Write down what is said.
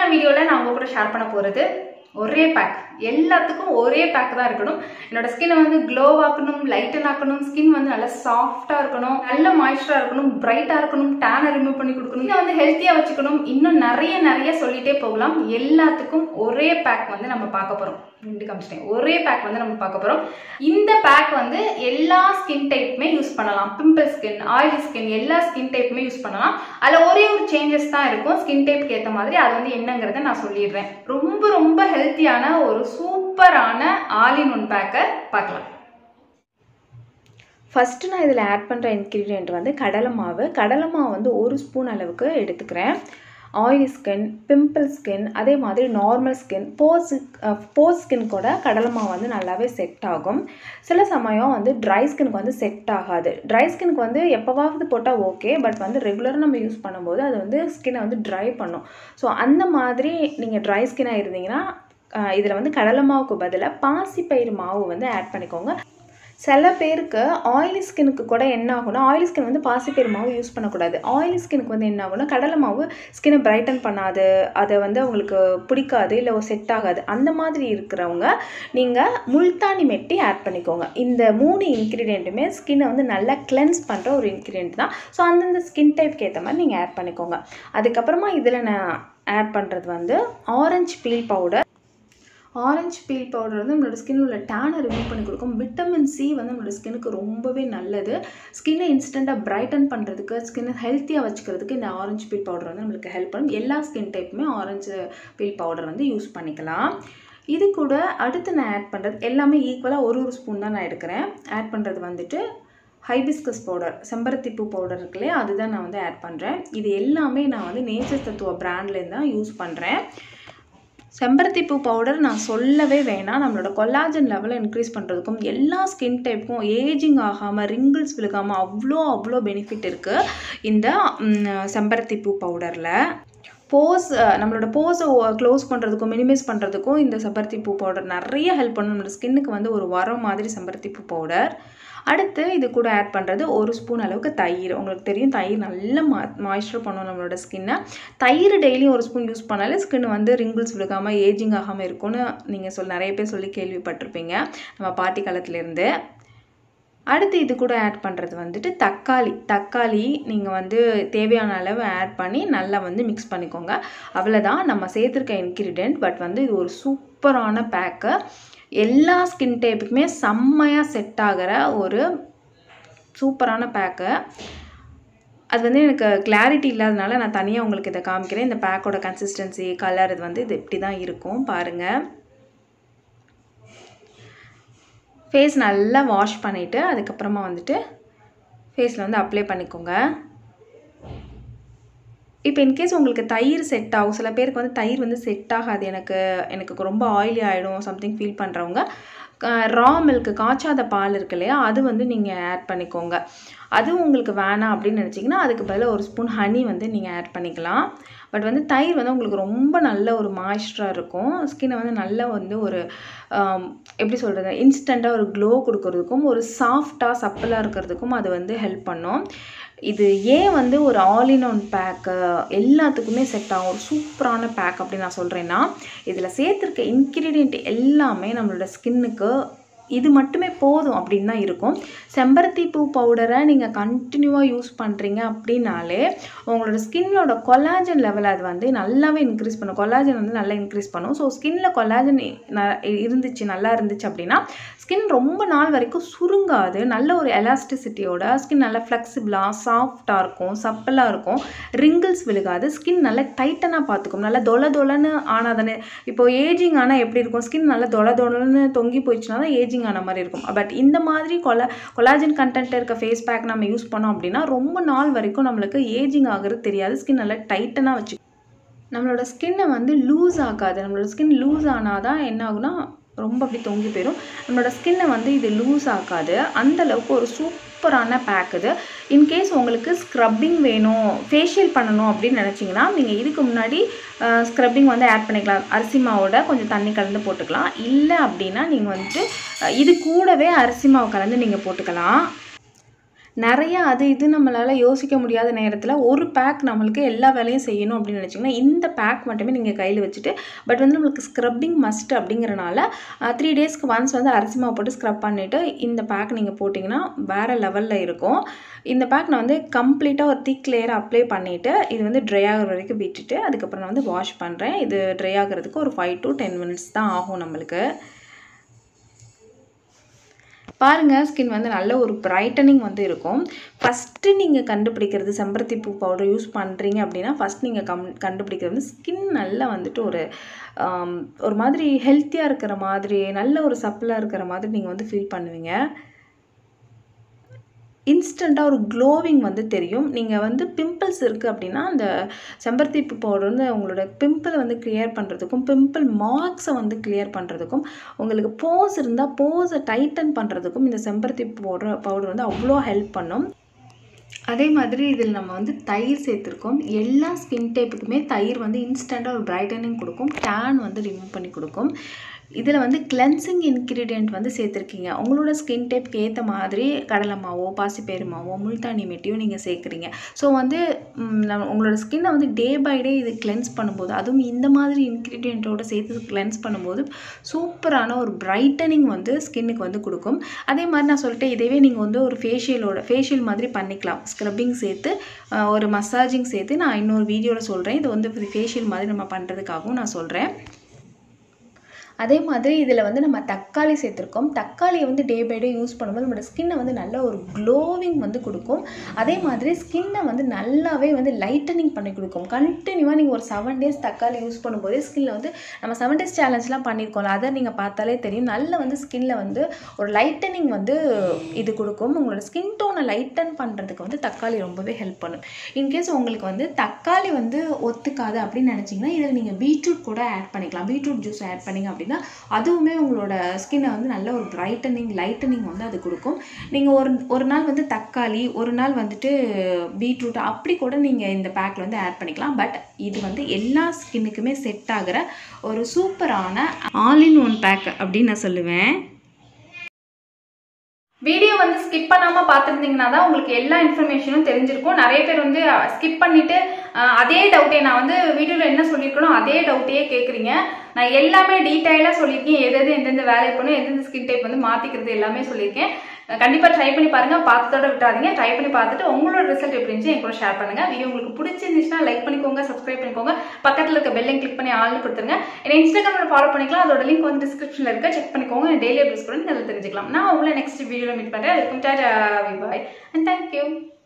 இன்னைக்கான வீடியோவில் நான் உங்க கூட ஷேர் பண்ண போகிறது ஒரே பேக் எல்லாத்துக்கும் ஒரே பேக் தான் இருக்கணும் என்னோட ஸ்கின்னை வந்து க்ளோ ஆக்கணும் லைட்டன் ஆக்கணும் ஸ்கின் வந்து நல்லா சாஃப்டாக இருக்கணும் நல்ல மாய்ஸ்டராக இருக்கணும் பிரைட்டாக இருக்கணும் டேனை ரிமூவ் பண்ணி கொடுக்கணும் இதை வந்து ஹெல்த்தியாக வச்சுக்கணும் இன்னும் நிறைய நிறைய சொல்லிட்டே போகலாம் எல்லாத்துக்கும் ஒரே பேக் வந்து நம்ம பார்க்க போகிறோம் ரெண்டு காமிச்சிட்டேன் ஒரே பேக் வந்து நம்ம பார்க்க போகிறோம் இந்த பேக் வந்து எல்லா ஸ்கின் டைப்புமே யூஸ் பண்ணலாம் பிம்பிள் ஸ்கின் ஆயிலி ஸ்கின் எல்லா ஸ்கின் டைப்புமே யூஸ் பண்ணலாம் அதில் ஒரே ஒரு சேஞ்சஸ் தான் இருக்கும் ஸ்கின் டைப்புக்கு ஏற்ற மாதிரி அது வந்து என்னங்கிறத நான் சொல்லிடுறேன் ரொம்ப ரொம்ப ஹெல்த்தியான ஒரு சூப்பரான ஆல் இன் ஒன் பேக்கை பார்க்கலாம் ஃபஸ்ட்டு நான் இதில் ஆட் பண்ணுற இன்க்ரீடியண்ட் வந்து கடலை மாவு கடலை மாவு வந்து ஒரு ஸ்பூன் அளவுக்கு எடுத்துக்கிறேன் ஆயிலி ஸ்கின் பிம்பிள் ஸ்கின் அதே மாதிரி நார்மல் ஸ்கின் போஸ் போஸ் ஸ்கின் கூட கடலை மாவு வந்து நல்லாவே செட் ஆகும் சில சமயம் வந்து ட்ரை ஸ்கின்க்கு வந்து செட் ஆகாது ட்ரை ஸ்கின்க்கு வந்து எப்போவாவது போட்டால் ஓகே பட் வந்து ரெகுலராக நம்ம யூஸ் பண்ணும்போது அது வந்து ஸ்கின்னை வந்து ட்ரை பண்ணும் ஸோ அந்த மாதிரி நீங்கள் ட்ரை ஸ்கின்னாக இருந்தீங்கன்னா இதில் வந்து கடலை மாவுக்கு பதிலாக பாசிப்பயிறு மாவு வந்து ஆட் பண்ணிக்கோங்க சில பேருக்கு ஆயிலி ஸ்கினுக்கு கூட என்ன ஆகும்னா ஆயிலி ஸ்கின் வந்து பாசிப்பயிறு மாவு யூஸ் பண்ணக்கூடாது ஆயிலி ஸ்கினுக்கு வந்து என்ன ஆகும்னா கடலை மாவு ஸ்கினை பிரைட்டன் பண்ணாது அதை வந்து அவங்களுக்கு பிடிக்காது இல்லை செட் ஆகாது அந்த மாதிரி இருக்கிறவங்க நீங்கள் முல்தானி மெட்டி ஆட் பண்ணிக்கோங்க இந்த மூணு இன்க்ரீடியண்ட்டுமே ஸ்கின்னை வந்து நல்லா கிளென்ஸ் பண்ணுற ஒரு இன்க்ரீடியண்ட் தான் ஸோ அந்தந்த ஸ்கின் டைப்க்கு ஏற்ற மாதிரி நீங்கள் ஆட் பண்ணிக்கோங்க அதுக்கப்புறமா இதில் நான் ஆட் பண்ணுறது வந்து orange peel powder orange peel powder வந்து நம்மளோட ஸ்கின்னில் உள்ள டேனை ரிமூவ் பண்ணி கொடுக்கும் விட்டமின் சி வந்து நம்மளோட ஸ்கின்னுக்கு ரொம்பவே நல்லது ஸ்கின்னை இன்ஸ்டண்ட்டாக பிரைட்டன் பண்ணுறதுக்கு ஸ்கின்னை ஹெல்த்தியாக வச்சுக்கிறதுக்கு இந்த ஆரஞ்சு பீல் பவுடர் வந்து நம்மளுக்கு ஹெல்ப் பண்ணும் எல்லா ஸ்கின் டைப்புமே ஆரஞ்சு பீல் பவுடர் வந்து யூஸ் பண்ணிக்கலாம் இது கூட அடுத்து நான் ஆட் பண்ணுறது எல்லாமே ஈக்குவலாக ஒரு ஒரு ஸ்பூன் தான் நான் எடுக்கிறேன் ஆட் பண்ணுறது வந்துட்டு ஹைபிஸ்கஸ் பவுடர் செம்பருத்தி பூ பவுடர் இருக்கு இல்லையா அதுதான் நான் வந்து ஆட் பண்ணுறேன் இது எல்லாமே நான் வந்து நேச்சர் தத்துவ பிராண்ட்லேருந்து தான் யூஸ் பண்ணுறேன் செம்பருத்தி பூ பவுடர் நான் சொல்லவே வேணாம் நம்மளோட கொலாஜன் லெவலை இன்க்ரீஸ் பண்ணுறதுக்கும் எல்லா ஸ்கின் டைப்புக்கும் ஏஜிங் ஆகாமல் ரிங்கிள்ஸ் விழுகாமல் அவ்வளோ அவ்வளோ பெனிஃபிட் இருக்குது இந்த செம்பருத்தி பூ பவுடரில் போஸ் நம்மளோட போஸை க்ளோஸ் பண்ணுறதுக்கும் மினிமைஸ் பண்ணுறதுக்கும் இந்த செம்பருத்தி பூ பவுடர் நிறைய ஹெல்ப் பண்ணும் நம்மளோட ஸ்கின்னுக்கு வந்து ஒரு வரம் மாதிரி செம்பருத்தி பூ பவுடர் அடுத்து இது கூட ஆட் பண்ணுறது ஒரு ஸ்பூன் அளவுக்கு தயிர் உங்களுக்கு தெரியும் தயிர் நல்ல மா மாய்ஸ்சர் பண்ணும் நம்மளோட ஸ்கின்னை தயிர் டெய்லியும் ஒரு ஸ்பூன் யூஸ் பண்ணாலே ஸ்கின் வந்து ரிங்கிள்ஸ் விழுகாமல் ஏஜிங் ஆகாமல் இருக்கும்னு நீங்கள் சொல் நிறைய பேர் சொல்லி கேள்விப்பட்டிருப்பீங்க நம்ம பாட்டி காலத்துலேருந்து அடுத்து இது கூட ஆட் பண்ணுறது வந்துட்டு தக்காளி தக்காளி நீங்கள் வந்து தேவையான அளவு ஆட் பண்ணி நல்லா வந்து மிக்ஸ் பண்ணிக்கோங்க அவ்வளோதான் நம்ம சேர்த்துருக்க இன்க்ரீடியன்ட் பட் வந்து இது ஒரு சூப்பரான பேக்கு எல்லா ஸ்கின் டைப்புக்குமே செம்மையாக செட் ஆகிற ஒரு சூப்பரான பேக்கு அது வந்து எனக்கு கிளாரிட்டி இல்லாதனால நான் தனியாக உங்களுக்கு இதை காமிக்கிறேன் இந்த பேக்கோட கன்சிஸ்டன்சி கலர் இது வந்து இது இப்படி தான் இருக்கும் பாருங்கள் ஃபேஸ் நல்லா வாஷ் பண்ணிவிட்டு அதுக்கப்புறமா வந்துட்டு ஃபேஸில் வந்து அப்ளை பண்ணிக்கோங்க இப்போ இன்கேஸ் உங்களுக்கு தயிர் செட் ஆகும் சில பேருக்கு வந்து தயிர் வந்து செட் ஆகாது எனக்கு எனக்கு ரொம்ப ஆயிலி ஆகிடும் சம்திங் ஃபீல் பண்ணுறவங்க ரா மில்க்கு காய்ச்சாத பால் இருக்கு இல்லையா அது வந்து நீங்கள் ஆட் பண்ணிக்கோங்க அதுவும் உங்களுக்கு வேணாம் அப்படின்னு நினச்சிங்கன்னா அதுக்கு பதிலாக ஒரு ஸ்பூன் ஹனி வந்து நீங்கள் ஆட் பண்ணிக்கலாம் பட் வந்து தயிர் வந்து உங்களுக்கு ரொம்ப நல்ல ஒரு மாய்ஸ்டராக இருக்கும் ஸ்கின்னை வந்து நல்ல வந்து ஒரு எப்படி சொல்கிறது இன்ஸ்டண்ட்டாக ஒரு க்ளோ கொடுக்கறதுக்கும் ஒரு சாஃப்டாக சப்பலாக இருக்கிறதுக்கும் அது வந்து ஹெல்ப் பண்ணும் இது ஏன் வந்து ஒரு ஆல் இன் ஒன் பேக்கு எல்லாத்துக்குமே செட் ஆகும் ஒரு சூப்பரான பேக் அப்படின்னு நான் சொல்கிறேன்னா இதில் சேர்த்துருக்க இன்க்ரீடியண்ட் எல்லாமே நம்மளோட ஸ்கின்னுக்கு இது மட்டுமே போதும் அப்படின்னு தான் இருக்கும் செம்பருத்தி பூ பவுடரை நீங்கள் கண்டினியூவாக யூஸ் பண்ணுறீங்க அப்படின்னாலே உங்களோட ஸ்கின்னோட கொலாஜன் லெவல் அது வந்து நல்லாவே இன்க்ரீஸ் பண்ணும் கொலாஜன் வந்து நல்லா இன்க்ரீஸ் பண்ணும் ஸோ ஸ்கின்ல கொலாஜன் இருந்துச்சு நல்லா இருந்துச்சு அப்படின்னா ஸ்கின் ரொம்ப நாள் வரைக்கும் சுருங்காது நல்ல ஒரு எலாஸ்டிசிட்டியோட ஸ்கின் நல்லா ஃப்ளெக்சிபிளாக சாஃப்டாக இருக்கும் சப்பலாக இருக்கும் ரிங்கிள்ஸ் விழுகாது ஸ்கின் நல்லா டைட்டனாக பார்த்துக்கும் நல்லா தொலை தொலைன்னு ஆனால் தானே இப்போ ஏஜிங் ஆனால் எப்படி இருக்கும் ஸ்கின் நல்லா தொலை தொலைன்னு தொங்கி போயிடுச்சுன்னா தான் ஏஜிங் ஆன மாதிரி இருக்கும் பட் இந்த மாதிரி கொலா கொலாஜன் கண்டென்ட் இருக்க ஃபேஸ் பேக் நம்ம யூஸ் பண்ணோம் அப்படின்னா ரொம்ப நாள் வரைக்கும் நம்மளுக்கு ஏஜிங் ஆகிறது தெரியாது ஸ்கின் நல்லா டைட்டனாக வச்சு நம்மளோட ஸ்கின்னை வந்து லூஸ் ஆகாது நம்மளோட ஸ்கின் லூஸ் ஆனால் தான் என்ன ஆகுனா ரொம்ப அப்படி தொங்கி போயிடும் நம்மளோட ஸ்கின்னை வந்து இது லூஸ் ஆக்காது அந்தளவுக்கு ஒரு சூப்பரான பேக் இது இன்கேஸ் உங்களுக்கு ஸ்க்ரப்பிங் வேணும் ஃபேஷியல் பண்ணணும் அப்படின்னு நினச்சிங்கன்னா நீங்கள் இதுக்கு முன்னாடி ஸ்க்ரப்பிங் வந்து ஆட் பண்ணிக்கலாம் அரிசி மாவோட கொஞ்சம் தண்ணி கலந்து போட்டுக்கலாம் இல்லை அப்படின்னா நீங்கள் வந்துட்டு இது கூடவே அரிசி மாவு கலந்து நீங்கள் போட்டுக்கலாம் நிறைய அது இது நம்மளால் யோசிக்க முடியாத நேரத்தில் ஒரு பேக் நம்மளுக்கு எல்லா வேலையும் செய்யணும் அப்படின்னு நினச்சிங்கன்னா இந்த பேக் மட்டுமே நீங்கள் கையில் வச்சுட்டு பட் வந்து நம்மளுக்கு ஸ்க்ரப்பிங் மஸ்ட் அப்படிங்கிறனால த்ரீ டேஸ்க்கு ஒன்ஸ் வந்து அரிசி மாவு போட்டு ஸ்க்ரப் பண்ணிவிட்டு இந்த பேக் நீங்கள் போட்டிங்கன்னா வேறு லெவலில் இருக்கும் இந்த பேக் நான் வந்து கம்ப்ளீட்டாக ஒரு திக் லேயர் அப்ளை பண்ணிவிட்டு இது வந்து ட்ரை ஆகிற வரைக்கும் விட்டுட்டு அதுக்கப்புறம் நான் வந்து வாஷ் பண்ணுறேன் இது ட்ரை ஆகிறதுக்கு ஒரு ஃபைவ் டு டென் மினிட்ஸ் தான் ஆகும் நம்மளுக்கு பாருங்கள் ஸ்கின் வந்து நல்ல ஒரு பிரைட்டனிங் வந்து இருக்கும் ஃபஸ்ட்டு நீங்கள் கண்டுபிடிக்கிறது செம்பருத்தி பூ பவுடர் யூஸ் பண்ணுறீங்க அப்படின்னா ஃபஸ்ட் நீங்கள் கம் கண்டுபிடிக்கிறது வந்து ஸ்கின் நல்லா வந்துட்டு ஒரு ஒரு மாதிரி ஹெல்த்தியாக இருக்கிற மாதிரி நல்ல ஒரு சப்பிளாக இருக்கிற மாதிரி நீங்கள் வந்து ஃபீல் பண்ணுவீங்க இன்ஸ்டண்ட்டாக ஒரு க்ளோவிங் வந்து தெரியும் நீங்கள் வந்து பிம்பிள்ஸ் இருக்குது அப்படின்னா அந்த செம்பருத்தி பூ பவுடர் வந்து உங்களோட பிம்பிளை வந்து கிளியர் பண்ணுறதுக்கும் பிம்பிள் மார்க்ஸை வந்து கிளியர் பண்ணுறதுக்கும் உங்களுக்கு போஸ் இருந்தால் போஸை டைட்டன் பண்ணுறதுக்கும் இந்த செம்பருத்தி பவுடர் பவுடர் வந்து அவ்வளோ ஹெல்ப் பண்ணும் அதே மாதிரி இதில் நம்ம வந்து தயிர் சேர்த்துருக்கோம் எல்லா ஸ்கின் டைப்புக்குமே தயிர் வந்து இன்ஸ்டண்ட்டாக ஒரு பிரைட்டனிங் கொடுக்கும் டேன் வந்து ரிமூவ் பண்ணி கொடுக்கும் இதில் வந்து கிளென்சிங் இன்க்ரீடியண்ட் வந்து சேர்த்துருக்கீங்க உங்களோட ஸ்கின் டைப்க்கு ஏற்ற மாதிரி கடலை மாவோ பாசிப்பயிறு மாவோ முல்தானி மெட்டியோ நீங்கள் சேர்க்குறீங்க ஸோ வந்து உங்களோட ஸ்கின்னை வந்து டே பை டே இது கிளென்ஸ் பண்ணும்போது அதுவும் இந்த மாதிரி இன்க்ரீடியண்ட்டோட சேர்த்து கிளென்ஸ் பண்ணும்போது சூப்பரான ஒரு பிரைட்டனிங் வந்து ஸ்கின்னுக்கு வந்து கொடுக்கும் அதே மாதிரி நான் சொல்லிட்டேன் இதேவே நீங்கள் வந்து ஒரு ஃபேஷியலோட ஃபேஷியல் மாதிரி பண்ணிக்கலாம் ஸ்க்ரப்பிங் சேர்த்து ஒரு மசாஜிங் சேர்த்து நான் இன்னொரு வீடியோவில் சொல்கிறேன் இது வந்து ஃபேஷியல் மாதிரி நம்ம பண்ணுறதுக்காகவும் நான் சொல்கிறேன் அதே மாதிரி இதில் வந்து நம்ம தக்காளி சேர்த்துருக்கோம் தக்காளியை வந்து டே பை டே யூஸ் பண்ணும்போது நம்மளோட ஸ்கின்னை வந்து நல்ல ஒரு க்ளோவிங் வந்து கொடுக்கும் அதே மாதிரி ஸ்கின்னை வந்து நல்லாவே வந்து லைட்டனிங் பண்ணி கொடுக்கும் கண்டினியூவாக நீங்கள் ஒரு செவன் டேஸ் தக்காளி யூஸ் பண்ணும்போதே ஸ்கின்னில் வந்து நம்ம செவன் டேஸ் சேலஞ்ச்லாம் பண்ணியிருக்கோம்ல அதை நீங்கள் பார்த்தாலே தெரியும் நல்ல வந்து ஸ்கின்னில் வந்து ஒரு லைட்டனிங் வந்து இது கொடுக்கும் உங்களோட ஸ்கின் டோனை லைட்டன் பண்ணுறதுக்கு வந்து தக்காளி ரொம்பவே ஹெல்ப் பண்ணும் இன்கேஸ் உங்களுக்கு வந்து தக்காளி வந்து ஒத்துக்காது அப்படின்னு நினச்சிங்கன்னா இதில் நீங்கள் பீட்ரூட் கூட ஆட் பண்ணிக்கலாம் பீட்ரூட் ஜூஸ் ஆட் பண்ணிங்க அப்படின்னா அதுவுமே உங்களோட ஸ்கின்னை வந்து நல்ல ஒரு பிரைட்டனிங் லைட்டனிங் வந்து அது கொடுக்கும் நீங்கள் ஒரு ஒரு நாள் வந்து தக்காளி ஒரு நாள் வந்துட்டு பீட்ரூட் அப்படி கூட நீங்கள் இந்த பேக்கில் வந்து ஆட் பண்ணிக்கலாம் பட் இது வந்து எல்லா ஸ்கின்னுக்குமே செட் ஆகிற ஒரு சூப்பரான ஆல் இன் ஒன் பேக் அப்படின்னு நான் சொல்லுவேன் வீடியோ வந்து ஸ்கிப் பண்ணாமல் பார்த்துருந்தீங்கன்னா தான் உங்களுக்கு எல்லா இன்ஃபர்மேஷனும் தெரிஞ்சிருக்கும் நிறைய பேர் வந்து ஸ்கிப் பண்ணிட்டு அதே டவுட்டே நான் வந்து வீடியோவில் என்ன சொல்லியிருக்கணும் அதே டவுட்டையே கேட்குறீங்க நான் எல்லாமே டீட்டெயிலாக சொல்லியிருக்கேன் எது எது எந்தெந்த வேலை பண்ணணும் எந்தெந்த ஸ்கின் டைப் வந்து மாற்றிக்கிறது எல்லாமே சொல்லியிருக்கேன் கண்டிப்பாக ட்ரை பண்ணி பாருங்க பார்த்ததோட விட்டாதீங்க ட்ரை பண்ணி பார்த்துட்டு உங்களோட ரிசல்ட் எப்படி இருந்துச்சு என் கூட ஷேர் பண்ணுங்க வீடியோ உங்களுக்கு பிடிச்சிருந்துச்சுன்னா லைக் பண்ணிக்கோங்க சப்ஸ்கிரைப் பண்ணிக்கோங்க பக்கத்தில் இருக்க பெல்லையும் கிளிக் பண்ணி ஆள்னு கொடுத்துருங்க என்ன இன்ஸ்டாகிராமில் ஃபாலோ பண்ணிக்கலாம் அதோட லிங்க் வந்து டிஸ்கிரிப்ஷனில் இருக்க செக் பண்ணிக்கோங்க டெய்லி அப்டேட்ஸ் கூட அதில் தெரிஞ்சுக்கலாம் நான் உங்களை நெக்ஸ்ட் வீடியோவில் மீட் பண்ணுறேன் அதுக்கும் டாடா பாய் அண்ட் தேங்க்யூ